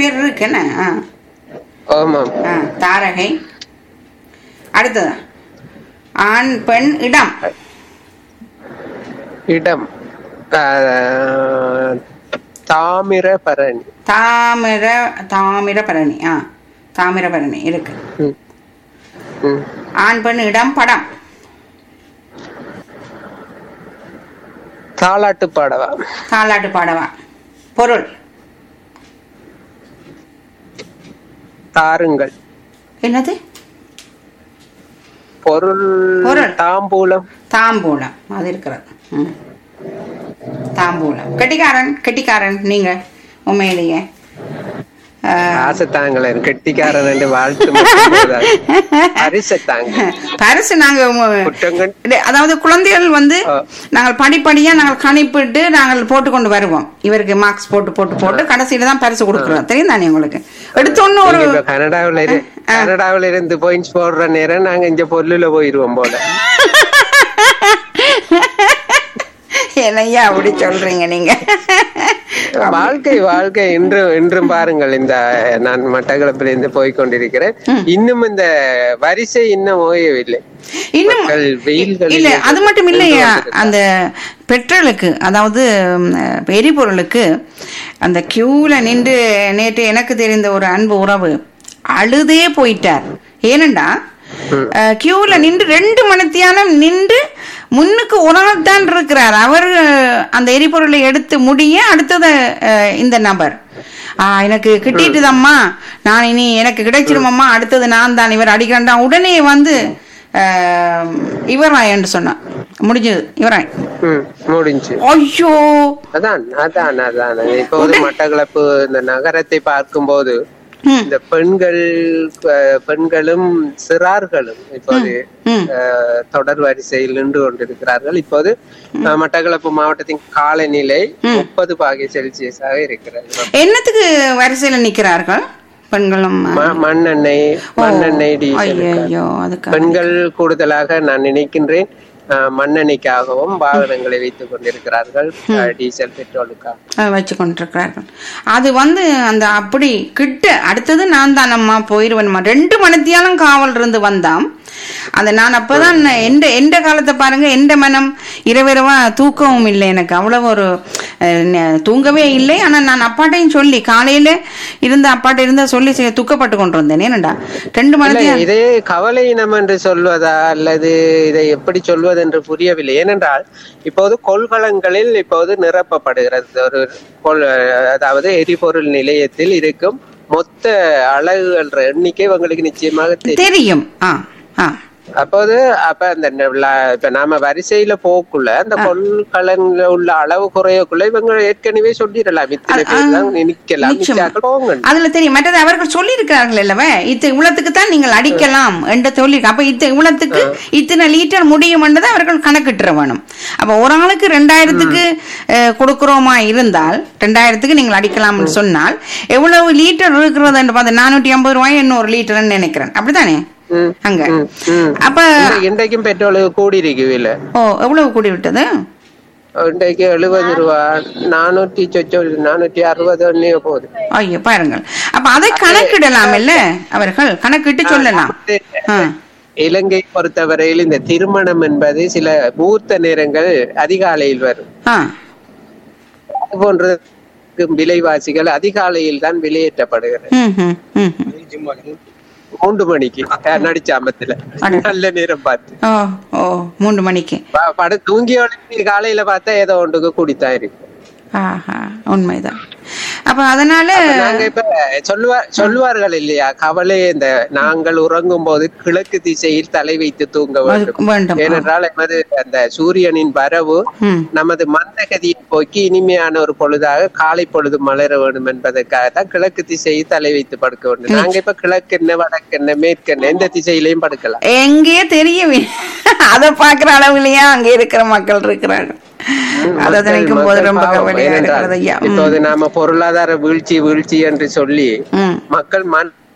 பேர் இருக்கு என்ன ஆ ஆமாம் ஆ தாரகை அடுத்ததா ஆண் பெண் இடம் இடம் ஆஹ், தாமிரபரணி தாமிர தாமிரபரணி ஆ தாமிரபரணி இருக்கு ம். ம். ஆண் பெண் இடம் படம் தாலாட்டு பாடவா தாலாட்டு பாடவா பொருள் தாருங்கள் என்னது பொருள் பொருள். தாம்பூலம் தாம்பூலம் அது இருக்கிறது ம். தாம்பூலம் கெட்டிக்காரன் கெட்டிக்காரன் நீங்க உண்மையிலேயே ஆ, ஆசை தாங்களேன் கெட்டிக்காரன் என்று வாழ்த்து மட்டும் போதாது. பரிசை தாங்க பரிசு நாங்க உ- குற்றங்கள் இல்ல, அதாவது குழந்தைகள் வந்து ஆ. நாங்கள் படிப்படியா நாங்கள் கணிப்பிட்டு நாங்கள் போட்டு கொண்டு வருவோம் இவருக்கு மார்க்ஸ் போட்டு போட்டு போட்டு கடைசியில தான் பரிசு கொடுக்குறோம் தெரியும் தானே உங்களுக்கு எடுத்தோன்னு ஒரு நீங்க இப்ப கனடாவுல இரு கனடாவுல இருந்து பாயிண்ட்ஸ் போடுற நேரம் நாங்க இங்க பொருளுல போயிருவோம் போல என்னையா அப்படி சொல்றீங்க நீங்க வாழ்க்கை வாழ்க்கை இன்றும் இன்றும் பாருங்கள் இந்த நான் மட்டக்களப்பில் இருந்து போய் கொண்டிருக்கிறேன் இன்னும் இந்த வரிசை இன்னும் ஓயவில்லை இன்னும் மக்கள் வெயில்களில் இல்ல அது மட்டும் இல்லையா நின்று அந்த பெட்ரோலுக்கு அதாவது ம், எரிபொருளுக்கு அந்த கியூல நின்று நேற்று எனக்கு தெரிந்த ஒரு அன்பு உறவு அழுதே போயிட்டார் ஏனண்டா அஹ், கியூல நின்று ரெண்டு மணித்தியானம் நின்று முன்னுக்கு ஒரு ஆள் தான் இருக்கிறார் அவர் அஹ், அந்த எரிபொருளை எடுத்து முடிய அடுத்தது அஹ், இந்த நபர் ஆ எனக்கு கிட்டிட்டுதம்மா நான் இனி எனக்கு கிடைச்சிருமம்மா அடுத்தது நான் தான் இவர் அடிக்கிறேன்டா உடனே வந்து ஆஹ், இவராய் என்று சொன்னான் முடிஞ்சது இவராய் ம், முடிஞ்சு ஐயோ அதான் அதான் அதான் இப்போது மட்டக்களப்பு இந்த நகரத்தை பார்க்கும்போது ம், இந்த பெண்கள் அஹ், பெண்களும் சிறார்களும் இப்போது ம். அஹ், தொடர் வரிசையில் நின்று கொண்டிருக்கிறார்கள் இப்போது அஹ், மட்டக்களப்பு மாவட்டத்தின் காலநிலை முப்பது பாகை செல்சியஸாக இருக்கிறது என்னத்துக்கு வரிசையில நிக்கிறார்கள் பெண்களும் ம- மண்ணெண்ணெய் மண்ணெண்ணெய் டீசல் ஐயோ அதுக்கு பெண்கள் கூடுதலாக நான் நினைக்கின்றேன் அஹ், மண்ணெண்ணெய்க்காகவும் வாகனங்களை வைத்துக் கொண்டிருக்கிறார்கள் அஹ், டீசல் பெட்ரோலுக்காக வச்சு கொண்டிருக்கிறார்கள் அது வந்து அந்த அப்படி கிட்ட அடுத்தது நான் தான் அம்மா போயிருவேன்மா ரெண்டு மணித்தியாலும் காவல் இருந்து வந்தாம் அந்த நான் அப்பதான் எந்த எந்த காலத்தை பாருங்க எந்த மனம் இரவிரவா தூக்கவும் இல்லை எனக்கு அவ்வளவு ஒரு அஹ், ந- தூங்கவே இல்லை ஆனா நான் அப்பாட்டையும் சொல்லி காலையில இருந்த அப்பாட்ட இருந்த சொல்லி செய்ய துக்கப்பட்டு கொண்டு வந்தேன் ஏனண்டா ரெண்டு இல்ல மணித்தியாலம் இதே கவலை இனம் என்று சொல்வதா அல்லது இதை எப்படி சொல்வது என்று புரியவில்லை ஏனென்றால் இப்போது கொள்கலங்களில் இப்போது நிரப்பப்படுகிறது ஒரு கொள் அதாவது எரிபொருள் நிலையத்தில் இருக்கும் மொத்த அலகுகள் எண்ணிக்கை உங்களுக்கு நிச்சயமாக தெரியும் தெரியும் ஆ ஆ அப்போது அப்ப அந்த ந- ல- இப்ப நாம வரிசையில போக்குள்ள அந்த கொள்கலன்ல உள்ள அளவு குறையக்குள்ள இவங்க ஏற்கனவே சொல்லிடலாம் இத்தனை பேர் தான் நிக்கலாம் நிச்சயமா. மிச்சாக்கள் போங்க அதுல தெரியும் மற்றது அவர்கள் சொல்லி இருக்கிறார்கள் அல்லவா இத்த இவ்வளத்துக்கு தான் நீங்கள் அடிக்கலாம் என்று சொல்லி அப்ப இத்த இவ்வளத்துக்கு இத்தனை லிட்டர் முடியும் என்றதை அவர்கள் கணக்கிட்டுற வேணும் அப்ப ஒரு ஆளுக்கு ரெண்டாயிரத்துக்கு அஹ், கொடுக்கிறோமா இருந்தால் ரெண்டாயிரத்துக்கு நீங்கள் அடிக்கலாம்னு சொன்னால் எவ்வளவு லிட்டர் இருக்கிறது என்று பார்த்து நானூற்றி ஐம்பது ரூபாய் இன்னொரு லிட்டர்னு நினைக்கிறேன் அப்படித்தானே ம், அங்க ம், ம். அப்ப இந்த- இன்றைக்கும் பெட்ரோல் கூடி இருக்குவில்ல ஓ எவ்வளவு கூடி விட்டது இன்றைக்கு எழுபது ரூபா நானூத்தி சொச்சோ நானூத்தி அறுபது ஒன்னே போகுது ஐயோ பாருங்கள் அப்ப அதை கணக்கிடலாம் இல்ல அவர்கள் கணக்கிட்டு சொல்லலாம் ஆ. இலங்கை பொறுத்தவரையில் இந்த திருமணம் என்பது சில மூர்த்த நேரங்கள் அதிகாலையில் வரும் ஆ அது போன்ற விலைவாசிகள் அதிகாலையில் தான் வெளியேற்றப்படுகிறது ம் ம் ம் ம். மூன்று மணிக்கு அஹ், நடிச்சாமத்துல அட. நல்ல நேரம் பார்த்து ஓ ஓ மூன்று மணிக்கு ப- பட தூங்கிய உடனே காலையில பார்த்தா ஏதோ ஒன்றுக்கு கூடித்தான் இருக்கு ஆஹா உண்மைதான் அப்ப அதனால நாங்க இப்ப சொல்லுவார் சொல்லுவார்கள் இல்லையா கவலை இந்த நாங்கள் உறங்கும் போது கிழக்கு திசையில் தலை வைத்து தூங்க வேண்டும் அது வேண்டும் ஏனென்றால் எமது அந்த சூரியனின் வரவு ம் நமது மந்தகதியை போக்கி இனிமையான ஒரு பொழுதாக காலை பொழுது மலர வேண்டும் என்பதற்காக தான் கிழக்கு திசையில் தலை வைத்து படுக்க வேண்டும் நாங்க இப்ப கிழக்கு என்ன வடக்கு என்ன மேற்கு என்ன எந்த திசையிலையும் படுக்கலாம் எங்கேயே தெரியவே அதை பாக்குற அளவுலயா அங்க இருக்கிற மக்கள் இருக்கிறார்கள் அதை மக்கள் நினைக்கும் போது மக்கள் ரொம்ப பாவம். கவலையா ஏனென்றால் இருக்கிறது ஐயா ம். இப்போது நாம பொருளாதார வீழ்ச்சி வீழ்ச்சி என்று சொல்லி ம் மக்கள் மன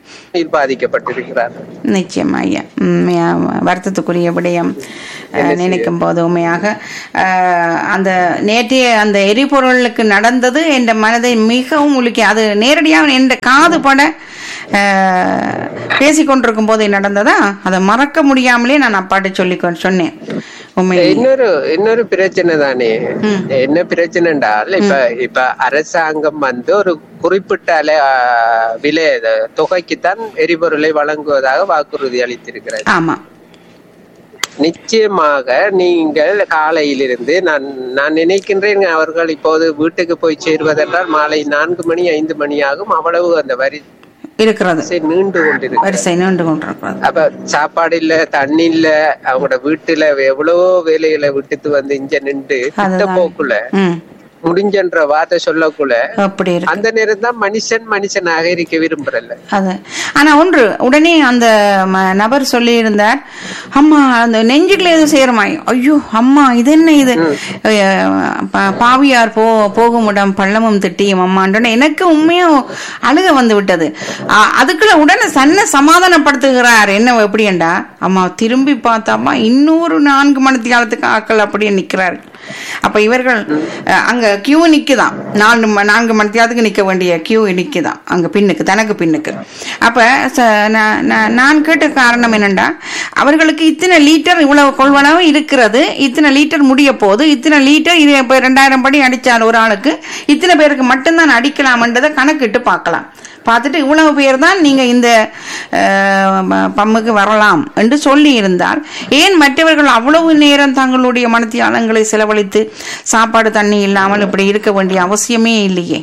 பாதிக்கப்பட்டிருக்கிறார்கள் நிச்சயமா ஐயா உண்மையா வருத்தத்துக்குரிய விடயம் அஹ், நினைக்கும் போது உண்மையாக அஹ், அந்த நேற்றைய அந்த எரிபொருளுக்கு நடந்தது என் மனதை மிகவும் உலுக்கி அது நேரடியாக என் காது பட அஹ், பேசிக்கொண்டிருக்கும் போது நடந்ததா அதை மறக்க முடியாமலே நான் அப்பாட்ட சொல்லி கொ- சொன்னேன் உண்மையிலே இன்னொரு இன்னொரு பிரச்சனை தானே என்ன பிரச்சனை என்றால் இப்ப இப்ப அரசாங்கம் வந்து ஒரு குறிப்பிட்ட அலை ஆ, விலை அஹ், தொகைக்குத்தான் எரிபொருளை வழங்குவதாக வாக்குறுதி அளித்திருக்கிறது ஆமா நிச்சயமாக நீங்கள் காலையிலிருந்து நான் நான் நினைக்கின்றேன் அவர்கள் இப்போது வீட்டுக்கு போய் சேர்வதென்றால் மாலை நான்கு மணி ஐந்து மணி ஆகும் அவ்வளவு அந்த இருக்கிறது வரிசை நீண்டு கொண்டிருக்கு வரிசை நீண்டு கொண்டிருக்கிறது அப்ப சாப்பாடு இல்ல தண்ணி இல்ல அவங்களோட வீட்டுல எவ்வளவோ வேலைகளை விட்டுட்டு வந்து இங்க நின்று கிட்ட அதுதான். போக்குள்ள ம் முடிஞ்சன்ற வார்த்தை சொல்லக்குள்ள அப்படி இருக்கு அந்த நேரம் தான் மனுஷன் மனுஷனாக இருக்க விரும்புறல்ல அது ஆனா ஒன்று உடனே அந்த ம- நபர் சொல்லியிருந்தார் அம்மா அந்த நெஞ்சுக்குள்ள எதுவும் சேருமாய் ஐயோ அம்மா இது என்ன இது அஹ், பா- பாவியார் போ போகும் இடம் பள்ளமும் திட்டியும் அம்மான்றோன்னே எனக்கு உண்மையும் அழுக வந்து விட்டது அ- அதுக்குள்ள உடனே சன்ன சமாதானப்படுத்துகிறார் என்ன எப்படியண்டா அம்மா திரும்பி பார்த்தாம்மா இன்னொரு நான்கு மணி காலத்துக்கு ஆக்கள் அப்படியே நிக்கிறார் அப்ப இவர்கள் அஹ், அங்க கியூ நிக்குதான் நாலு ம- நான்கு மணி நேரத்துக்கு நிக்க வேண்டிய கியூ நிக்குதான் அங்க பின்னுக்கு தனக்கு பின்னுக்கு அப்ப ச- நான் நான் நான் கேட்ட காரணம் என்னண்டா அவர்களுக்கு இத்தனை லீட்டர் இவ்வளவு கொள்வனவு இருக்கிறது இத்தனை லீட்டர் முடிய போகுது இத்தனை லீட்டர் இது இப்ப ரெண்டாயிரம் படி அடிச்சால் ஒரு ஆளுக்கு இத்தனை பேருக்கு மட்டும்தான் அடிக்கலாம்ன்றதை கணக்கிட்டு பார்க்கலாம் பார்த்துட்டு இவ்வளவு பேர் தான் நீங்க இந்த அஹ், ப- பம்முக்கு வரலாம் என்று சொல்லி இருந்தால் ஏன் மற்றவர்கள் அவ்வளவு நேரம் தங்களுடைய மனத்தியாளங்களை செலவழித்து சாப்பாடு தண்ணி இல்லாமல் இப்படி இருக்க வேண்டிய அவசியமே இல்லையே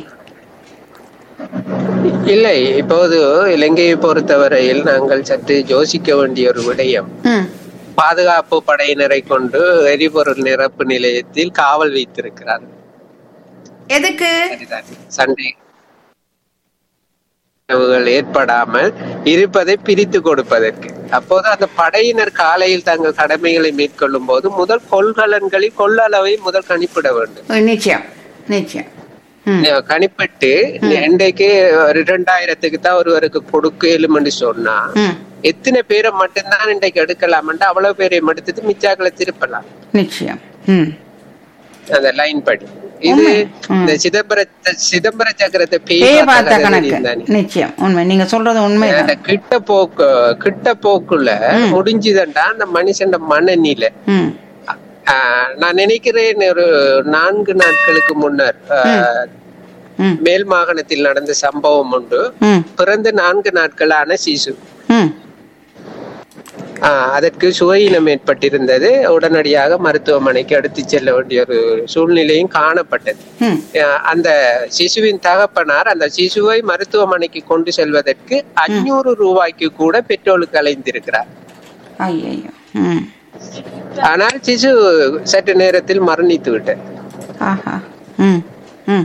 இல்லை இப்போது இலங்கையை பொறுத்தவரையில் நாங்கள் சற்று யோசிக்க வேண்டிய ஒரு விடயம் ம் பாதுகாப்பு படையினரை கொண்டு எரிபொருள் நிரப்பு நிலையத்தில் காவல் வைத்திருக்கிறார் எதுக்கு சண்டை உணவுகள் ஏற்படாமல் இருப்பதை பிரித்து கொடுப்பதற்கு அப்போது அந்த படையினர் காலையில் தங்கள் கடமைகளை மேற்கொள்ளும் போது முதல் கொள்கலன்களில் கொள்ளளவை முதல் கணிப்பிட வேண்டும் நிச்சயம் நிச்சயம் ம் கணிப்பிட்டு இன்றைக்கு ஒரு இரண்டாயிரத்துக்கு தான் ஒருவருக்கு கொடுக்க இயலும்னு சொன்னா ம் எத்தனை பேரை மட்டும்தான் இன்றைக்கு எடுக்கலாம்ன்ட்டு அவ்வளவு பேரை எடுத்துட்டு மிச்சாக்களை திருப்பலாம் நிச்சயம் ம் அந்த லைன் படி இது உண்மை. ம். இந்த சிதம்பர சிதம்பர சக்கரத்தை பேய் பேய பார்த்த பார்த்த கதை கணக்கு தெரியும் தானே? நிச்சயம் உண்மை நீங்க சொல்றது உண்மைதான் அந்த கிட்ட போக்கு கிட்ட போக்குள்ள முடிஞ்சுதண்டா அந்த மனுஷன் மனநிலை ம் ஆஹ் நான் நினைக்கிறேன் ஒரு நான்கு நாட்களுக்கு முன்னர் ஆஹ், ம் மேல் மாகாணத்தில் நடந்த சம்பவம் உண்டு ம் பிறந்து நான்கு நாட்களான சிசு ம் ஆஹ், அதற்கு சுவையினம் ஏற்பட்டிருந்தது உடனடியாக மருத்துவமனைக்கு எடுத்து செல்ல வேண்டிய ஒரு சூழ்நிலையும் காணப்பட்டது ம் ஆஹ், அந்த சிசுவின் தகப்பனார் அந்த சிசுவை மருத்துவமனைக்கு கொண்டு செல்வதற்கு அஞ்சூறு ரூபாய்க்கு கூட பெட்ரோலுக்கு அலைந்திருக்கிறார் ஐயோ ம் ஆனால் சிசு சற்று நேரத்தில் மரணித்து விட்டார் ஆஹா ம் ம்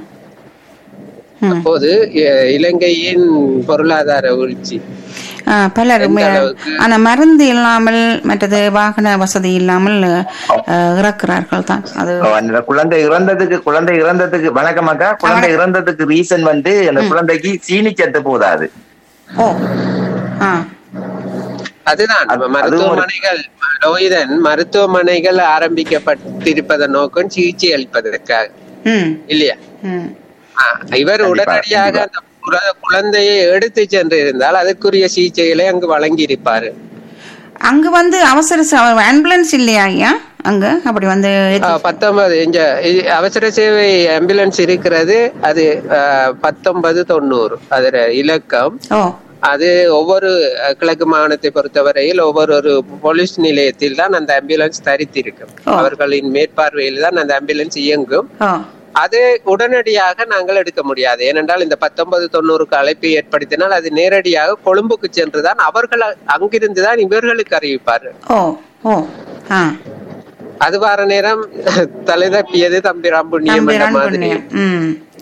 ம் அப்போது இ- இலங்கையின் பொருளாதார வீழ்ச்சி ஆ, பலர் எந்த ம- அளவுக்கு? ஆனா மருந்து இல்லாமல் மற்றது வாகன வசதி இல்லாமல் ஆ, இறக்கிறார்கள் தான் அது அந்த குழந்தை இறந்ததுக்கு குழந்தை இறந்ததுக்கு வணக்கம் அக்கா குழந்தை இறந்ததுக்கு ரீசன் வந்து அந்த குழந்தைக்கு சீனி சத்து போதாது ஓ ஆ அதுதான் அது- மருத்துவமனைகள் ரோஹிதன் மருத்துவமனைகள் ஆரம்பிக்கப்பட்டிருப்பதன் நோக்கம் சிகிச்சை அளிப்பதற்காக ம் இல்லையா ம் ஆ, இவர் கண்டிப்பா, உடனடியாக கண்டிப்பா. அந்த குழ- குழந்தையை எடுத்து சென்று இருந்தால் அதற்குரிய சிகிச்சைகளை அங்கு வழங்கி இருப்பாரு அங்க வந்து அவசர ஆம்புலன்ஸ் இல்லையா ஐயா அங்க அப்படி வந்து ஏத்தி- பத்தொன்பது இங்க இ- அவசர சேவை ஆம்புலன்ஸ் இருக்கிறது அது ஆ, பத்தொன்பது தொண்ணூறு அதோட இலக்கம் ஓ அது ஒவ்வொரு அஹ், கிழக்கு மாகாணத்தை பொறுத்தவரையில் ஒவ்வொரு ஒரு போலீஸ் நிலையத்தில் தான் அந்த ஆம்புலன்ஸ் தரித்திருக்கும் ஓ. அவர்களின் மேற்பார்வையில் தான் அந்த ஆம்புலன்ஸ் இயங்கும் ஓ அது உடனடியாக நாங்கள் எடுக்க முடியாது ஏனென்றால் இந்த பத்தொன்பது தொண்ணூறுக்கு அழைப்பு ஏற்படுத்தினால் அது நேரடியாக கொழும்புக்கு சென்றுதான் அவர்கள் அ- அங்கிருந்துதான் இவர்களுக்கு அறிவிப்பார்கள் ஓ ஓ ஆ அது வார நேரம் தலை தப்பியது தம்பி ராம்புண்ணியம் என்ற நம்பிரான் மாதிரி புண்ணியம் ம்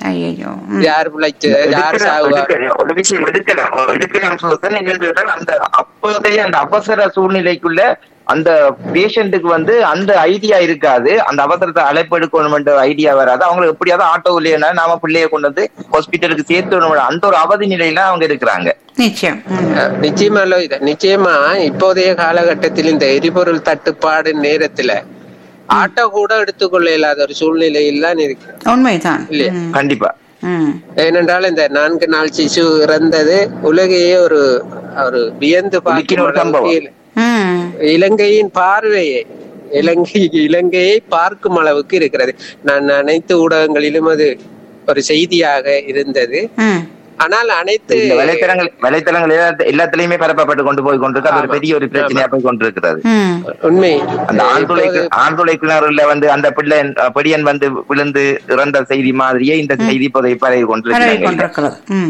ஐயோ யார் பிழைச்சு யார் சாகுவா எடுக்கலாம், ஒரு விஷயம் எடுக்கலாம் எடுக்கலாம் சொல்றேன் என்னன்னு கேட்டால் அந்த அப்போதைய அந்த அவசர சூழ்நிலைக்குள்ள அந்த பேஷண்ட்டுக்கு வந்து அந்த ஐடியா இருக்காது அந்த அவசரத்தை அழைப்பு எடுக்கணும்ன்ற ஐடியா வராது அவங்களுக்கு எப்படியாவது ஆட்டோ இல்லையா நாம பிள்ளைய கொண்டு வந்து ஹாஸ்பிட்டலுக்கு சேர்த்து விடணும் அந்த ஒரு அவதி நிலையில அவங்க இருக்கிறாங்க நிச்சயம் ம். அஹ் நிச்சயமா லோகிதா நிச்சயமா இப்போதைய காலகட்டத்தில் இந்த எரிபொருள் தட்டுப்பாடு நேரத்துல ஆட்டோ கூட எடுத்துக்கொள்ள இல்லாத ஒரு சூழ்நிலையில் தான் இருக்கு உண்மைதான் இல்லையா? ம். கண்டிப்பா ம். ஏனென்றால் இந்த நான்கு நாள் சிசு இறந்தது உலகையே ஒரு ஒரு வியந்து உலுக்கின ஒரு பார்க்கும் சம்பவம். அளவுக்கு ம். இலங்கையின் பார்வையை இலங்கை இலங்கையை பார்க்கும் அளவுக்கு இருக்கிறது நான் அனைத்து ஊடகங்களிலும் அது ஒரு செய்தியாக இருந்தது ம். ஆனால் அனைத்து இந்த வலைத்தளங்கள் வலைத்தளங்கள் எல்லா- எல்லாத்துலயுமே பரப்பப்பட்டு கொண்டு போய் கொண்டிருக்கு அது ஒரு பெரிய ஒரு பிரச்சனையா போய் கொண்டிருக்கிறது ம். உண்மை அந்த ஆழ்துளை இப்போது- ஆழ்துளை கிணறுல வந்து அந்த பிள்ளை பெடியன் வந்து விழுந்து இறந்த செய்தி மாதிரியே இந்த செய்தி இப்போதை பரவி பரவி கொண்டிருக்கிறாங்க கொண்டிருக்கிறது ம்.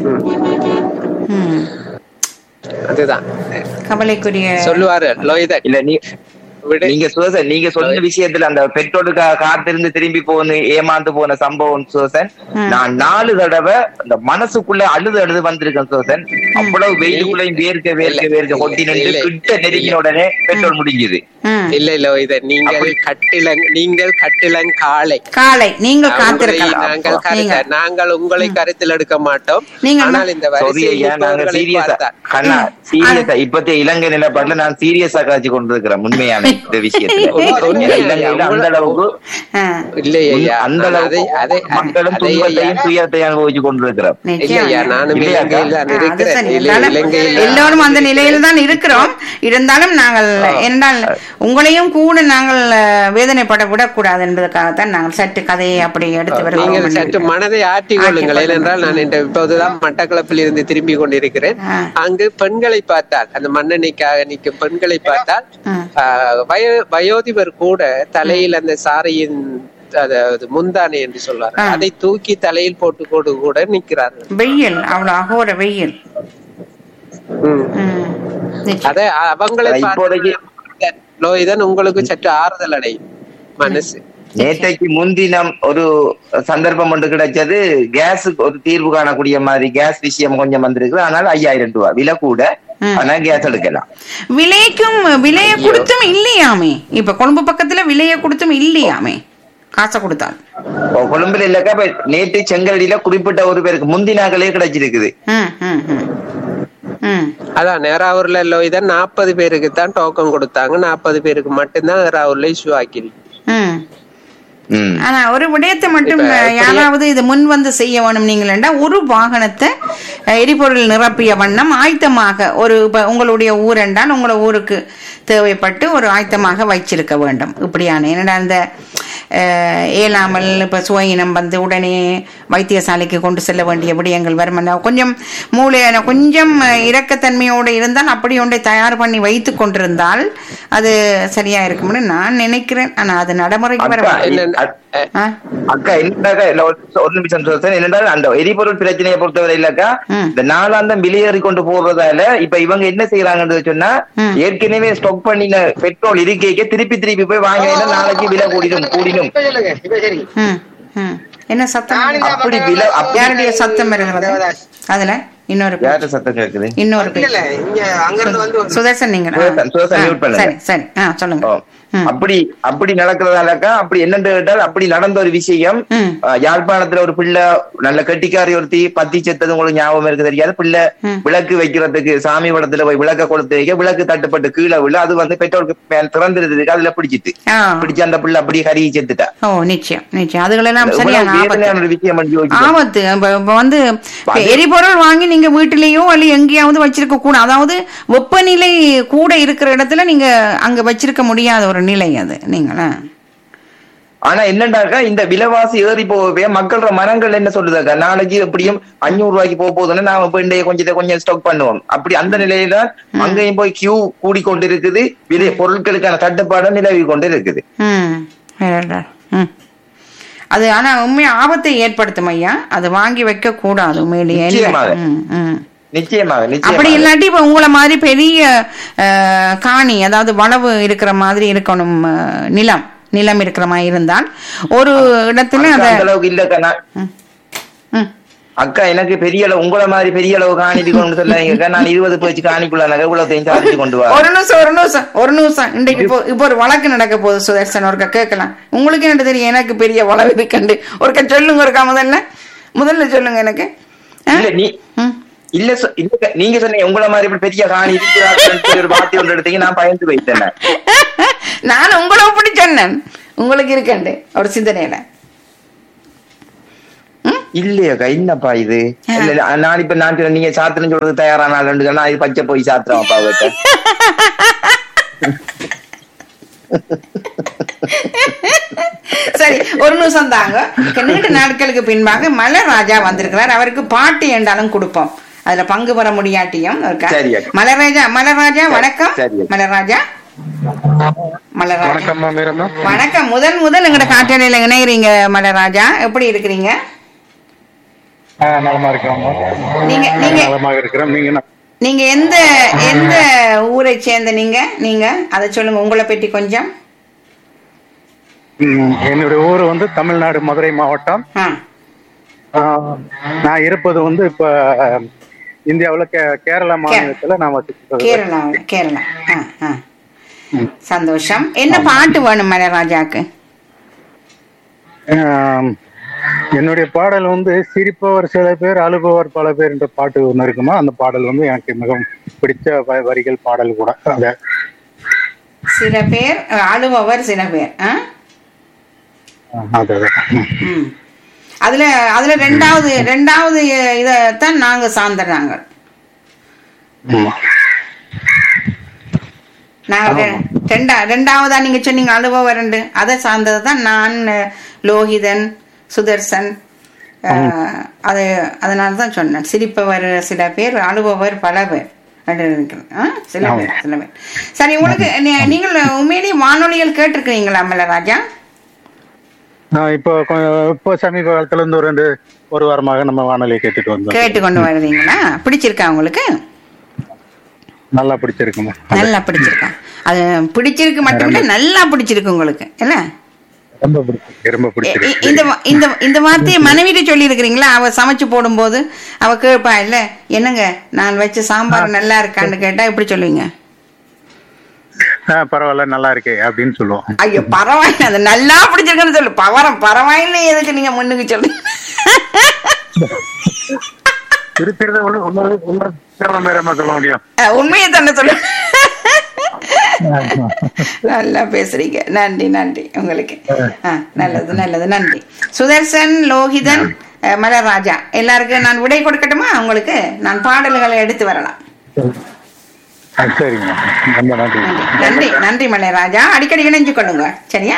ம். அதுதான் கவலைக்குரிய சொல்லுவாரு லோயிதன் இல்ல நீ விடு நீங்க சுதசன் நீங்க சொன்ன விஷயத்துல அந்த பெற்றோருக்காக காத்திருந்து திரும்பி போன ஏமாந்து போன சம்பவம் சுதசன் நான் நாலு தடவை அந்த மனசுக்குள்ள அழுது அழுது வந்திருக்கேன் சுதசன் அவ்வளவு வெயிலுக்குள்ளையும் வேர்க்க வேர்க்க வேர்க்க கொட்டி நின்று இல்ல. கிட்ட நெருங்கின உடனே பெட்ரோல் முடிஞ்சுது ம். இல்ல இல்ல இத நீங்கள் கட்டிலங் நீங்கள் கட்டிலங் காளை காலை நீங்கள் உங்களை காத்திருக்கலாம் நாங்கள் கருத்த நீங்க நாங்கள் உங்களை கருத்தில் எடுக்க மாட்டோம் நீங்கள் ஆனால் இந்த சாரி வரிசையில் ஐயா நாங்க இருப்பவர்களை சீரியஸா பார்த்தால் கண்ணா சீரியஸா இப்பத்திய இலங்கை நிலப்பாட்டுல நான் சீரியஸா காட்சி கொண்டிருக்கிறேன் உண்மையான இந்த விஷயத்துல உண்மையா? இலங்கையில அந்த அளவுக்கு ஆ. இல்லை ஐயா அந்த நான் அதை அளவுக்கு அதை மக்களும் அதை ஐயா துன்பத்தையும் துயரத்தையும் அனுபவிச்சு கொண்டிருக்கிறோம் நிச்சயம். இல்லையா நானும் இல்லையா? இலங்கையில் தான் ஆ, அது இருக்கிறேன் சரி. இல்லை, இருந்தாலும் இலங்கையில் எல்லோரும் அந்த நிலையில தான் இருக்கிறோம் இருந்தாலும் நாங்கள் என்றால் உங்களையும் கூட நாங்கள் அஹ், வேதனைப்பட விடக்கூடாது என்பதற்காகத்தான் நாங்கள் சற்று கதையை அப்படி எடுத்து நீங்கள் வருகிறோம் சற்று மனதை ஆற்றிக் கொள்ளுங்கள் ஏனென்றால் நான் இன்று இப்போதுதான் மட்டக்களப்பில் இருந்து திரும்பி கொண்டிருக்கிறேன் ஆ. அங்கு பெண்களை பார்த்தால் அந்த மண்ணெண்ணைக்காக நிற்கும் பெண்களை பார்த்தால் ம். ஆ, வயோ வயோதிபர் கூட தலையில் அந்த சாரையின் அதாவது முந்தானை என்று சொல்வார் ஆ. அதை தூக்கி தலையில் போட்டு கொண்டு கூட நிற்கிறார்கள் வெயில் அவ்வளவு அகோர வெயில் ம். ம். நிச்சயம். அதை அவங்களை அதான் இப்போதைக்கு- பார்த்து லோயிதன் உங்களுக்கு சற்று ஆறுதல் அடையும் மனசு நேற்றைக்கு முன்தினம் ஒரு சந்தர்ப்பம் ஒன்று கிடைச்சது கேஸுக்கு ஒரு தீர்வு காணக்கூடிய மாதிரி கேஸ் விஷயம் கொஞ்சம் வந்திருக்கு ஆனால் ஐயாயிரம் ரூபாய் விலை கூட ம். ஆனா கேஸ் எடுக்கலாம் விலைக்கும் விலைய கொடுத்தும் இல்லையாமே இப்ப கொழும்பு பக்கத்துல விலைய கொடுத்தும் இல்லையாமே காசை கொடுத்தால் இப்போ கொழும்புல இல்லக்கா இப்ப நேற்று செங்கலடியில குறிப்பிட்ட ஒரு பேருக்கு முந்தினாக்களே கிடைச்சிருக்குது ம், ம், ம். ம். அதான் நேராவூர்ல லோயிதன் நாற்பது பேருக்கு தான் டோக்கன் கொடுத்தாங்க நாற்பது பேருக்கு மட்டும்தான் நேராவூர்ல இஷ்யூ ஆக்கிருக்கு ம். ம். ஆனா ஒரு விடயத்தை மட்டும் இப்ப எப்படியா- யாராவது இது முன் வந்து செய்ய வேணும் நீங்களா ஒரு வாகனத்தை அஹ், எரிபொருள் நிரப்பிய வண்ணம் ஆயத்தமாக ஒரு இப்ப உங்களுடைய ஊர் என்றால் உங்களோட ஊருக்கு தேவைப்பட்டு ஒரு ஆயத்தமாக வைச்சிருக்க வேண்டும் இப்படியான என்னடா அந்த அஹ், இயலாமல் இப்ப சுவையினம் வந்து உடனே வைத்தியசாலைக்கு கொண்டு செல்ல வேண்டிய விடயங்கள் வரும் அந்த கொஞ்சம் மூளை கொஞ்சம் இரக்கத்தன்மையோடு இருந்தால் அப்படி ஒன்றை தயார் பண்ணி வைத்து கொண்டிருந்தால் அது சரியா இருக்கும்னு நான் நினைக்கிறேன் ஆனா அது நடைமுறைக்கு வர அக்கா, மாட்டேங்குது. என்ன- அக்- ஆ? அக்கா என்னக்கா இல்ல ஒரு ஒரு நிமிஷம் சொல்றேன் என்னென்றால் அந்த எரிபொருள் பிரச்சனையை பொறுத்தவரை இல்லக்கா ம். இந்த நாளாந்தம் வெளியேறி கொண்டு போறதால இப்ப இவங்க என்ன செய்யறாங்கன்னு சொன்னா ம். ஏற்கனவே ஸ்டாக் பண்ணின பெட்ரோல் இருக்கைக்கு திருப்பி திருப்பி போய் வாங்கினா நாளைக்கு விலை கூடிடும் கூடிடும் ம், ம். என்ன சத்தம் அப்படி விலை அப்படி யாருடைய சத்தம் வருகிறது அதுல இன்னொரு பேர். யார்கிட்ட சத்தம் கேக்குது இன்னொரு பேர். சுதர்சன் நீங்க சுதர்சன், சுதர்சன் mute பண்ணுங்க. சரி சரி ஆ சொல்லுங்க ஓ. ம். அப்படி அப்படி நடக்கிறதாலக்கா அப்படி என்னன்னு கேட்டால் அப்படி நடந்த ஒரு விஷயம் ம். அஹ், யாழ்ப்பாணத்துல ஒரு பிள்ளை நல்ல கெட்டிக்காரி ஒருத்தி பத்தி செத்தது உங்களுக்கு ஞாபகம் இருக்கு தெரியாது பிள்ளை ம். விளக்கு வைக்கிறதுக்கு சாமி படத்துல போய் விளக்க கொடுத்து வைக்க விளக்கு தட்டுப்பட்டு கீழே விழு அது வந்து பெட்ரோலுக்கு மேல திறந்துருக்கு அதுல பிடிச்சிட்டு ஆ பிடிச்சு அந்த பிள்ளை அப்படியே கருகி செத்துட்டா ஓ நிச்சயம் நிச்சயம் அதுகளெல்லாம் இவ்வளவு சரியான ஆபத்து வேதனையான ஒரு விஷயம் பண்ணி யோசிச்சு ஆபத்து இப்ப இப்ப வந்து இப்ப எரிபொருள் வாங்கி நீங்க வீட்டிலேயோ அல்ல எங்கேயாவது வச்சிருக்க கூட அதாவது வெப்பநிலை கூட இருக்கிற இடத்துல நீங்க அங்க வச்சிருக்க முடியாத ஒரு நிலை அது நீங்களா ஆனா என்னண்டாக்கா இந்த விலைவாசி ஏறி போகவே மக்களோட மரங்கள் என்ன சொல்லுதாக்கா நாளைக்கு எப்படியும் அஞ்சூறு ரூபாய்க்கு போக போதுன்னு நாம போய் இன்றைய கொஞ்சத்தை கொஞ்சம் ஸ்டாக் பண்ணுவோம் அப்படி அந்த நிலையில அங்கேயும் போய் கியூ கூடி கொண்டு இருக்குது விலை பொருட்களுக்கான தட்டுப்பாடும் நிலவி கொண்டு இருக்குது ம் வேறடா. ம் அது ஆனா உண்மையா ஆபத்தை ஏற்படுத்தும் ஐயா அது வாங்கி வைக்க கூடாது உண்மையிலேயே இல்லை. நிச்சயமாக. ம், ம். நிச்சயமாக அப்படி நிச்சயமாக இல்லாட்டி இப்ப உங்களை மாதிரி பெரிய அஹ், காணி அதாவது வளவு இருக்கிற மாதிரி இருக்கணும் அஹ், நிலம் நிலம் இருக்கிற மாதிரி இருந்தால் ஒரு இடத்துல அந்த அந்த அளவுக்கு இல்லக்கா நான் அக்கா எனக்கு பெரிய அளவு உங்களை மாதிரி பெரிய அளவு காணிட்டு கொண்டு சொல்லாதீங்க நான் இருபது போச்சு காணிக்குள்ள நகை இவ்வளவு சாதிச்சு கொண்டு வா ஒரு நிமிஷம் ஒரு நிமிஷம் ஒரு நிமிஷம் இன்றைக்கு இப்போ இப்போ ஒரு வழக்கு நடக்க போகுது சுதர்சன் ஒருக்கா கேட்கலாம் உங்களுக்கு என்ன தெரியும் எனக்கு பெரிய வளவு இருக்கண்டு ஒருக்கா சொல்லுங்க ஒருக்கா முதல்ல முதல்ல சொல்லுங்க எனக்கு ஆ? இல்ல நீ ம். இல்ல சொ- இல்ல நீங்க சொன்னீங்க உங்களை மாதிரி இப்படி பெரிய காணி இருக்கிறார்கள் ஒரு வார்த்தை ஒன்று எடுத்தீங்க நான் பயந்து வைத்தேன் நான் உங்களை அப்படி சொன்னேன் உங்களுக்கு இருக்கண்டு ஒரு சிந்தனையில இல்லையாக்கா என்னப்பா இது இல்ல இல்ல, நான் இப்ப நான் சொன்னேன், நீங்க சாத்திரம் சொல்றது தயாரானால் ரெண்டு சொன்னா இது பச்சை போய் சாத்திரம் அப்பா கிட்ட சரி ஒரு நிமிஷம் தாங்க நீண்ட நாட்களுக்கு பின்பாக மலர் ராஜா வந்திருக்கிறார் அவருக்கு பாட்டு என்றாலும் கொடுப்போம் அதுல பங்கு பெற முடியாட்டியும் இருக்கா சரி, அக்கா. மலர்ராஜா மலர்ராஜா வணக்கம் சரி, அக்கா. மலர்ராஜா மலர்ராஜா வணக்கம்மா மீரம்மா வணக்கம் முதல் முதல் எங்கட காற்றலையில இணைகிறீங்க மலர்ராஜா எப்படி இருக்கிறீங்க ஆ, நலமா இருக்கோம்மா நீங்க நீங்க நலமாக இருக்கிறோம் நீங்க என்ன- நீங்க எந்த எந்த ஊரை சேர்ந்த நீங்க நீங்க அதை சொல்லுங்க உங்களை பற்றி கொஞ்சம் ம், என்னுடைய ஊர் வந்து தமிழ்நாடு மதுரை மாவட்டம் ஆ ஆ, நான் இருப்பது வந்து இப்ப இந்தியாவுல கே- கேரளா மாநிலத்துல நான் வசிக்கிறது கேரளா கேரளா ஆ ஆ சந்தோஷம் என்ன பாட்டு வேணும் மலர்ராஜாக்கு ஆம், என்னுடைய பாடல் வந்து சிரிப்பவர் சில பேர் அழுபவர் பல பேர் என்ற பாட்டு ஒன்று இருக்குமா அந்த பாடல் வந்து எனக்கு மிகவும் பிடிச்ச வ- வரிகள் பாடல் கூட அத சில பேர் அஹ், அழுபவர் சில பேர் ஆ? அது ம். அதுல அதுல ரெண்டாவது ரெண்டாவது இதைத்தான் நாங்க சார்ந்தறாங்க ஆமா நாங்க ரெ- ரெண்டா ரெண்டாவதா நீங்க சொன்னீங்க அழுபவர் ரெண்டு அதை சார்ந்தது தான் நான் அஹ், லோகிதன் சுதர்சன் அஹ், அது அதனால தான் சொன்னேன் சிரிப்பவர் சில பேர் அழுபவர் பல பேர் ரெண்டு இருக்கிறது. ஆ? சில பேர் சில பேர் சரி உங்களுக்கு நீ- நீங்கள் உண்மையிலேயே வானொலிகள் கேட்டிருக்கிறீங்களா மல்லராஜா நான் இப்போ கொ- இப்போ சமீப காலத்துல இருந்து ஒரு ரெண்டு ஒரு வாரமாக நம்ம வானொலியை கேட்டுட்டு வந்தோம் கேட்டு கொண்டு வருவீங்களா பிடிச்சிருக்கா உங்களுக்கு நல்லா பிடிச்சிருக்குமா நல்லா பிடிச்சிருக்கா அது பிடிச்சிருக்கு மட்டுமில்ல நல்லா பிடிச்சிருக்கு உங்களுக்கு இல்ல ரொம்ப பிடிச்சிருக்கு ரொம்ப இ- இ- பிடிச்சிருக்கு இந்த வா- இந்த இந்த வார்த்தையை மனைவிட்ட சொல்லி இருக்கிறீங்களா அவ சமைச்சு போடும்போது அவ கேட்பா இல்ல என்னங்க நான் வச்ச சாம்பார் நல்லா இருக்கான்னு கேட்டா எப்படி சொல்லுவீங்க ஆ, பரவாயில்ல நல்லா இருக்கே அப்படின்னு சொல்லுவோம் ஐயோ பரவாயில்ல அது நல்லா பிடிச்சிருக்குன்னு சொல்லு பவரம் பரவாயில்ல எதுக்கு நீங்க முன்னுக்கு சொல்லுங்க இருக்கிறத ஒண்ணு ஒண்ணு ஒண்ணு நேரமா சொல்ல முடியும் அஹ், உண்மையை தானே சொல்லு நல்லா பேசுறீங்க நன்றி நன்றி உங்களுக்கு ஆ, நல்லது நல்லது நன்றி சுதர்சன் லோகிதன் அஹ், மலர்ராஜா எல்லாருக்கும் நான் விடை கொடுக்கட்டுமா உங்களுக்கு நான் பாடல்களை எடுத்து வரலாம் ஆ, சரிங்க ரொம்ப நன்றி நன்றி நன்றி மலர்ராஜா அடிக்கடி இணைஞ்சு கொள்ளுங்க சரியா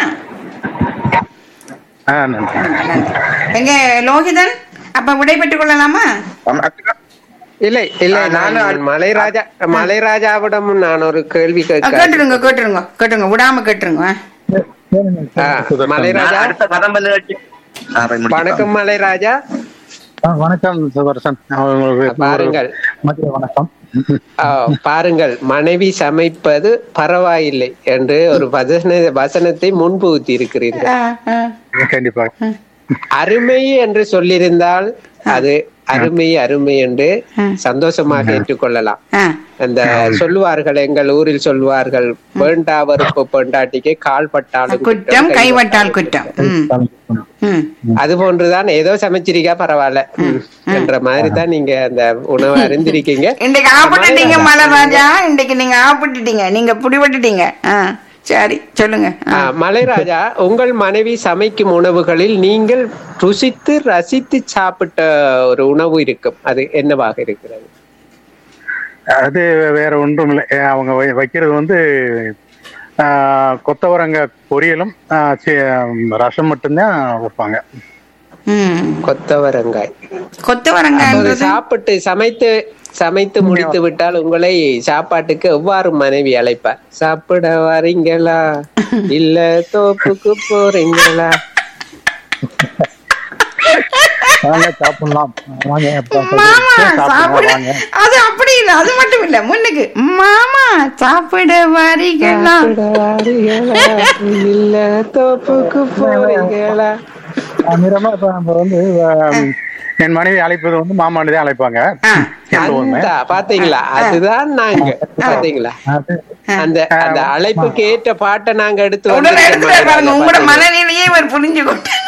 ஆ நன்றி நன்றி எங்க லோகிதன் அப்ப விடை பெற்றுக் கொள்ளலாமா இல்லை இல்லை ஆ, நான் நானு- மலைராஜா மலைராஜாவிடம் நான் ஒரு கேள்வி அஹ், கேட்க கேட்டுருங்க கேட்டுருங்க கேட்டுருங்க விடாம கேட்டுருங்க ஆ, மலைராஜா அடுத்த கதம்ப நிகழ்ச்சி ஆ, போய் முடிச்சுக்கலாம். வணக்கம் மலைராஜா ஆ, வணக்கம் சுதர்சன் உங்களுக்கு பாருங்கள் மதிய வணக்கம் ஆ, பாருங்கள் மனைவி சமைப்பது பரவாயில்லை என்று ஒரு வசன வசனத்தை முன்புகுத்தி இருக்கிறீர்கள் ஆ, ஆ. கண்டிப்பாக அருமை என்று சொல்லியிருந்தால் அது அருமை அருமை என்று சந்தோஷமாக ஏற்றுக்கொள்ளலாம் ஆ. அந்த சொல்லுவார்கள் எங்கள் ஊரில் சொல்லுவார்கள் வேண்டா வறுப்பு பொண்டாட்டிக்கு கால் பட்டாலும் குற்றம் கைவட்டால் குற்றம் ம் ம் அது போன்றுதான் ஏதோ சமைச்சிருக்கா பரவாயில்ல ம், என்ற மாதிரி தான் நீங்க அந்த உணவை அறிந்திருக்கீங்க இன்னைக்கு ஆப்பிட்டுட்டீங்க மலர்ராஜா இன்னைக்கு நீங்க ஆப்பிட்டுட்டீங்க நீங்க பிடிபட்டுட்டீங்க ஆ சரி சொல்லுங்க ஆ. ஆ, மலைராஜா உங்கள் மனைவி சமைக்கும் உணவுகளில் நீங்கள் ருசித்து ரசித்து சாப்பிட்ட ஒரு உணவு இருக்கும் அது என்னவாக இருக்கிறது அது வேற ஒன்றும் இல்லை ஏ, அவங்க வை- வைக்கிறது வந்து ஆ, கொத்தவரங்காய் பொரியலும் ஆ, சி- ரசம் மட்டும்தான் வைப்பாங்க ம் கொத்தவரங்காய் கொத்தவரங்காய்ன்றது அப்போது சாப்பிட்டு சமைத்து சமைத்து முடித்து விட்டால் உங்களை சாப்பாட்டுக்கு எவ்வாறு மனைவி அழைப்பார் சாப்பிட வரீங்களா இல்ல தோப்புக்கு போறீங்களா வாங்க சாப்பிடலாம் வாங்க மாமா சாப்பிட அது அப்படி இல்ல அது மட்டும் இல்ல முன்னுக்கு மாமா சாப்பிட வரீங்களா சாப்பிட வரீங்களா இல்ல தோப்புக்கு போறீங்களா நிறமா இப்ப நம்ம வந்து ஆம், என் மனைவி அழைப்பது வந்து மாமான்னு தான் அழைப்பாங்க ஆ. எப்பவுமே அந்த பாத்தீங்களா அதுதான் நாங்க பாத்தீங்களா அது அந்த அந்த அழைப்புக்கு ஏற்ற பாட்டை நாங்க எடுத்து உடனே வந்திருக்கோம் எடுத்துட்டு பாருங்க மலைராஜா உங்களோட பாத்தீங்களா? மனநிலையே இவர் புரிஞ்சு கொண்டார்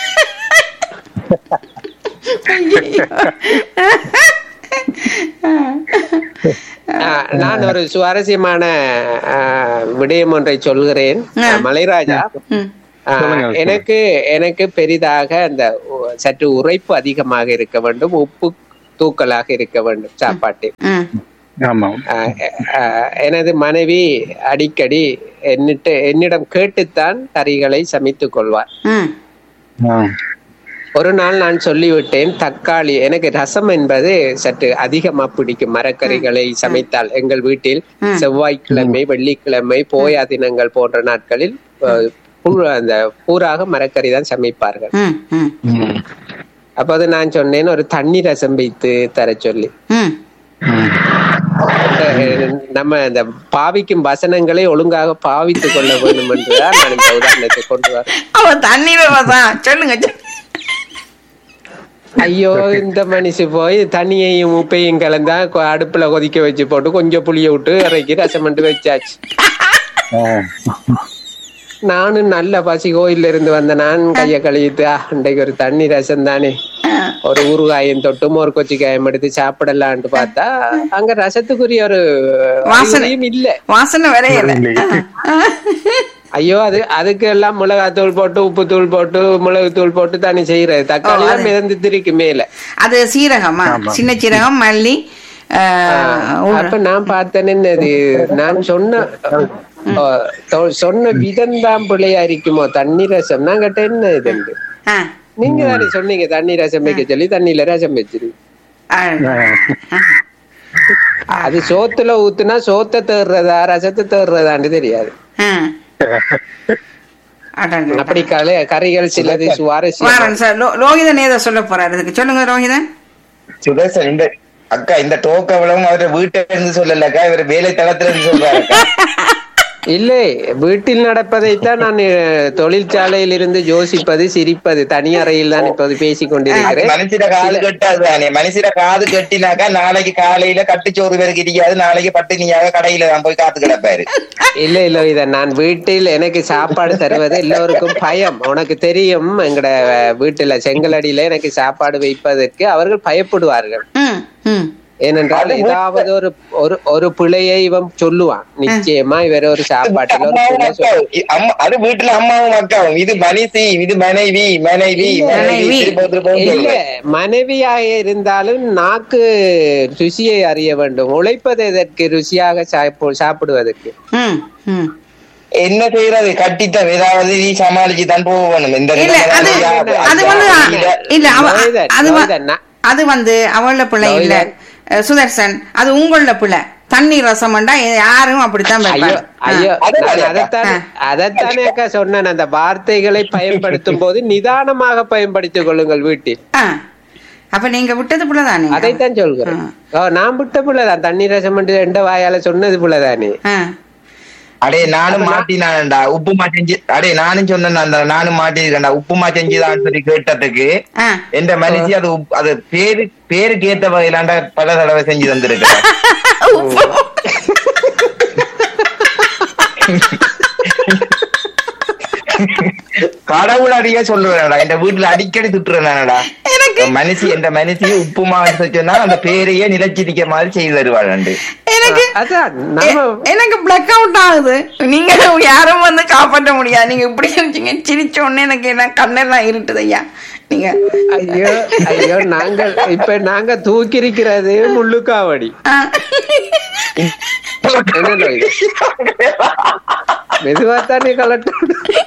ஆ, நான் ஒரு சுவாரஸ்யமான ஆ, விடயம் ஒன்றை சொல்கிறேன் ஆ. மலைராஜா ம். ஆ, சொல்லுங்க. எனக்கு எனக்கு பெரிதாக அந்த உ- சற்று உரைப்பு அதிகமாக இருக்க வேண்டும் உப்பு தூக்கலாக இருக்க வேண்டும் சாப்பாட்டில் ம். ஆமா ஆ, ஆ, எனது மனைவி அடிக்கடி என்னிட்டு என்னிடம் கேட்டுத்தான் கறிகளை சமைத்துக் கொள்வார் ம். ஆ. ஒரு நாள் நான் சொல்லிவிட்டேன் தக்காளி எனக்கு ரசம் என்பது சற்று அதிகமா பிடிக்கும் மரக்கறிகளை சமைத்தால் எங்கள் வீட்டில் ம். செவ்வாய்க்கிழமை வெள்ளிக்கிழமை போயா தினங்கள் போன்ற நாட்களில் அஹ், புழு- அந்த பூராக மரக்கறி தான் சமைப்பார்கள் ம். ம். ம். அப்போது நான் சொன்னேன் ஒரு தண்ணி ரசம் வைத்து தர சொல்லி ம். ம். அஹ், நம்ம அந்த பாவிக்கும் வசனங்களை ஒழுங்காக பாவித்துக் கொள்ள வேண்டும் என்றுதான் நான் இந்த உதாரணத்தை கொண்டு வரேன் அவ தண்ணீர் தான் சொல்லுங்க சொல்லுங்க. ஐயோ இந்த மனுஷி போய் தண்ணியையும் உப்பையும் கலந்தா கொ- அடுப்புல கொதிக்க வச்சு போட்டு கொஞ்சம் புளிய விட்டு இறக்கி ரசம் பண்ணி வச்சாச்சு ஆ. நானும் நல்ல பசி கோயில்ல இருந்து வந்த நான் கைய கழுவிட்டு "ஆ, இன்றைக்கு ஒரு தண்ணி ரசம் தானே ஒரு ஊறுகாயம் தொட்டு மோர் கொச்சிக்காயம் எடுத்து சாப்பிடலான்ட்டு பார்த்தா அங்க ரசத்துக்குரிய ஒரு வாசனை. அறிகுறியும் இல்ல வாசனை வரையல ஐயோ அது அதுக்கு எல்லாம் மிளகாத்தூள் போட்டு உப்பு தூள் போட்டு மிளகு தூள் போட்டு தண்ணி செய்யறது தக்காளி ஓ, தான் அது- மிதந்துட்டு இருக்கு மேல அது சீரகமா சின்ன சீரகம் மல்லி ஆஹ், ஊற- அப்ப நான் பார்த்தேன் என்னது நான் சொன்ன ஆ, தொ- சொன்ன விதம் தான் பிள்ளையா இருக்குமோ தண்ணி ரசம் நான் கேட்டேன் என்ன இதுண்டு ஆ, நீங்க தானே சொன்னீங்க தண்ணி ரசம் வைக்க சொல்லி தண்ணியில ரசம் வச்சிரு ஆ. அது சோத்துல ஊத்துனா சோத்த தேடுறதா ரசத்தை தேடுறதான்னு தெரியாது ஆ. அடடட. அப்படி கலை கறிகள் சிலது சுவாரஸ்யம் வாரன் சார் லோ- லோகிதன் ஏதோ சொல்ல போறாரு இதுக்கு சொல்லுங்க லோகிதன் சுதர்சன் இந்த அக்கா இந்த டோக்க விளவும் அவரை வீட்டை இருந்து சொல்லலக்கா இவர் வேலை தளத்துல இருந்து சொல்றாருக்கா இல்லை வீட்டில் நடப்பதைத்தான் நான் அஹ், தொழிற்சாலையில் இருந்து யோசிப்பது சிரிப்பது தனி அறையில் தான் இப்போது பேசிக் கொண்டிருக்கிறேன் மனுஷர காது கட்டாதுதானே மனுஷர காது கட்டினாக்கா நாளைக்கு காலையில கட்டுச்சோறு பேருக்கு இடிக்காது நாளைக்கு பட்டினியாக கடையில தான் போய் காத்து கிடப்பாரு இல்ல இல்ல இத நான் வீட்டில் எனக்கு சாப்பாடு தருவது எல்லோருக்கும் பயம் உனக்கு தெரியும் எங்கட அஹ், வீட்டுல செங்கலடியில எனக்கு சாப்பாடு வைப்பதற்கு அவர்கள் பயப்படுவார்கள் ம், ம். ஏனென்றால் ஏதாவது ஒரு ஒரு ஒரு பிழையை இவன் சொல்லுவான் நிச்சயமா இவர் ஒரு சாப்பாட்டுல ஒரு அம்மாவும் பிழை சொல்லுவான். அக்காவும். இ- அம்மா- அது வீட்டுல அம்மாவும் அக்காவும் இது மனுஷி இது மனைவி மனைவி மனைவி மனைவி. திரும்ப திரும்ப இல்ல சொல்லுவேன். மனைவியாக இருந்தாலும் நாக்கு ருசியை அறிய வேண்டும் உழைப்பது எதற்கு ருசியாக சாப்பு- சாப்பிடுவதற்கு ம், ம். என்ன செய்யறது கட்டித்தான் ஏதாவது நீ சமாளிச்சு தான் போகணும் இந்த இல்ல அது நிலைமையில அது வந்து இல்ல. இல்ல அவ லோகிதன், அது வ- லோகிதன், நான்- அது வந்து அவள பிள்ளை இல்ல அஹ், சுதர்சன் அது உங்களோட பிள்ளை தண்ணி ரசம்ண்டா யாரும் அப்படித்தான் ஐயோ வைப்பாங்க. ஐயோ அது நான் வேற. அதைத்தானே அதைத்தானே அக்கா சொன்னேன் அந்த வார்த்தைகளை பயன்படுத்தும் போது நிதானமாக பயன்படுத்திக் கொள்ளுங்கள் வீட்டில் ஆ. அப்ப நீங்க விட்டது பிள்ளைதானே அதைத்தான் சொல்கிறேன் ஓ, நான் விட்ட பிள்ளைதான் தண்ணி ரசம் பண்ணி ரெண்ட வாயால சொன்னது பிள்ளைதானே ஆ. அடே நானும் மாட்டினான்டா உப்புமா செஞ்சு அடே நானும் சொன்னேன் அந்த நானும் மாட்டிருக்கேன்டா உப்புமா செஞ்சுதான் சொல்லி கேட்டதுக்கு ஆ. எந்த மனுஷி அது உப்- அது பேரு பேருக்கு ஏத்த வகையிலாண்டா பல தடவை செஞ்சு தந்திருக்கேன் கடவுள் அடிக்க சொல்லுவேன்டா என் வீட்டுல அடிக்கடி திட்டுறேன்டா மனுஷி எந்த மனுஷி உப்புமா சொன்னா அந்த பேரையே நிலைச்சிருக்க மாதிரி செய்து தருவாள் எனக்கு அதான் நம்ம எ- எனக்கு பிளக் அவுட் ஆகுது நீங்க யாரும் வந்து காப்பாற்ற முடியாது நீங்க இப்படி இருந்துச்சீங்க சிரிச்ச உடனே எனக்கு என்ன கண்ணெல்லாம் இருட்டுது ஐயா நீங்க ஐயோ ஐயோ நாங்கள் இப்ப நாங்க தூக்கி இருக்கிறது முள்ளுக்காவடி ஆ. என்ன இது மெதுவா தானே கலட்டும்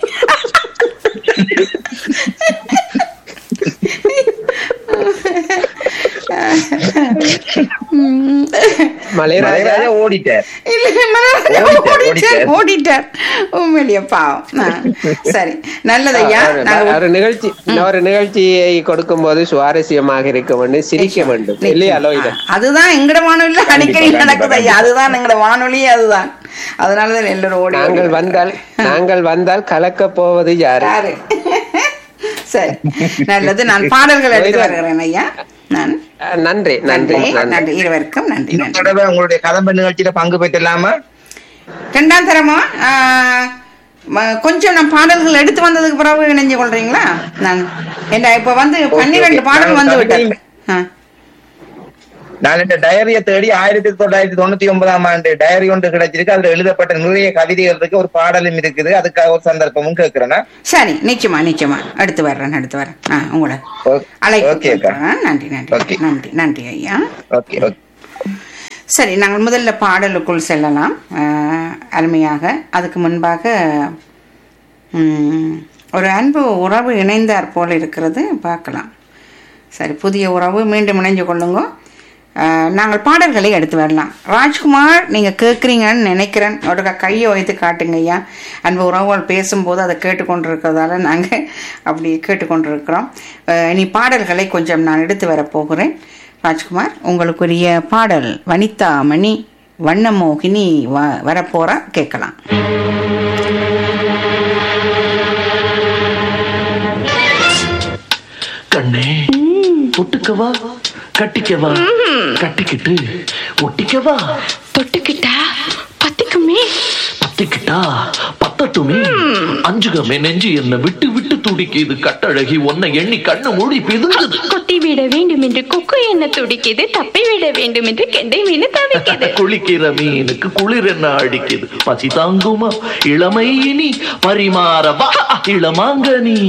மலைராஜா மலைராஜா ஓடிட்டார் இல்ல, மலர் ஓடிட்டார், ஓடிட்டார் ஓடிட்டார். ஓடிட்டார் உண்மையிலேயே பாவம் ஆ, சரி நல்லது ஐயா ஒரு- நாங்க ஒரு நிகழ்ச்சி ஒரு நிகழ்ச்சியை கொடுக்கும் போது சுவாரஸ்யமாக இருக்க வேண்டும் சிரிக்க வேண்டும் இல்லையா லோயிதன் அதுதான் எங்கட வானொலியில அடிக்கடி நடக்குது ஐயா அதுதான் எங்கட வானொலியே அதுதான் அதனாலதான் எல்லாரும் ஓடி நாங்கள் ஓடி வந்தால் நாங்கள் வந்தால் கலக்க போவது யாரு யாரு சரி நல்லது நான் பாடல்கள் எடுத்து வருகிறேன் ஐயா நான் அஹ், நன்றி நன்றி நன்றி நன்றி நன்றி இருவருக்கும் நன்றி இந்த நன்றி தடவை உங்களுடைய கதம்ப நிகழ்ச்சியில பங்கு பெற்றலாமா ரெண்டாம் தரமா ஆ, ம- கொஞ்சம் நான் பாடல்கள் எடுத்து வந்ததுக்கு பிறகு இணைஞ்சு கொள்றீங்களா நான் என்ன இப்ப வந்து பன்னிரெண்டு okay. பாடல் நான் வந்து விட்டது கவிதை- ஆ. நான் இந்த டயரியை தேடி ஆயிரத்தி தொள்ளாயிரத்தி தொண்ணூத்தி ஒன்பதாம் ஆண்டு டயரி ஒன்று கிடைச்சிருக்கு அதுல எழுதப்பட்ட நிறைய கவிதைகள் இருக்கு ஒரு பாடலும் இருக்குது அதுக்காக ஒரு சந்தர்ப்பமும் கேட்கிறேன்னா சரி நிச்சயமா நிச்சயமா எடுத்து வர்றேன் எடுத்து வரேன் ஆ உங்களை ஓகே அழைப்பு அக்கா கொடுக்குறேன். நன்றி நன்றி Okay. நன்றி நன்றி ஐயா ஓகே ஓகே சரி நாங்கள் முதல்ல பாடலுக்குள் செல்லலாம் அஹ், அருமையாக அதுக்கு முன்பாக ம், ஒரு அன்பு உறவு இணைந்தார் போல் இருக்கிறது பார்க்கலாம் சரி புதிய உறவு மீண்டும் இணைஞ்சு கொள்ளுங்க அஹ், நாங்கள் பாடல்களை எடுத்து வரலாம் ராஜ்குமார் நீங்கள் கேட்குறீங்கன்னு நினைக்கிறேன் ஒரு க- கையை வைத்து காட்டுங்க ஐயா அன்பு உறவுகள் பேசும்போது அதை கேட்டுக்கொண்டிருக்கிறதால நாங்கள் அப்படி கேட்டுக்கொண்டிருக்கிறோம் அஹ், இனி பாடல்களை கொஞ்சம் நான் எடுத்து வரப் போகிறேன் ராஜ்குமார் உங்களுக்குரிய பாடல் வனிதா மணி வண்ணமோகினி வ வரப்போறா கேட்கலாம் கண்ணே ஒட்டுக்கவா கட்டிக்கவா கட்டிக்கிட்டு ஒட்டிக்கவா தொட்டுக்கிட்டா பத்திக்குமே பத்திக்கிட்டா பத்தட்டுமே அஞ்சுகமே நெஞ்சு என்ன விட்டு விட்டு துடிக்குது கட்டழகி உன்னை எண்ணி கண்ணு மூடி பிதுங்குது கொட்டி விட வேண்டும் என்று கொக்கு என்ன துடிக்குது தப்பி விட வேண்டும் என்று கெண்டை மீன் தவிக்குது குளிக்கிற மீனுக்கு குளிர் என்ன அடிக்குது பசி தாங்குமா இளமை இனி பரிமாறவா இளமாங்கனி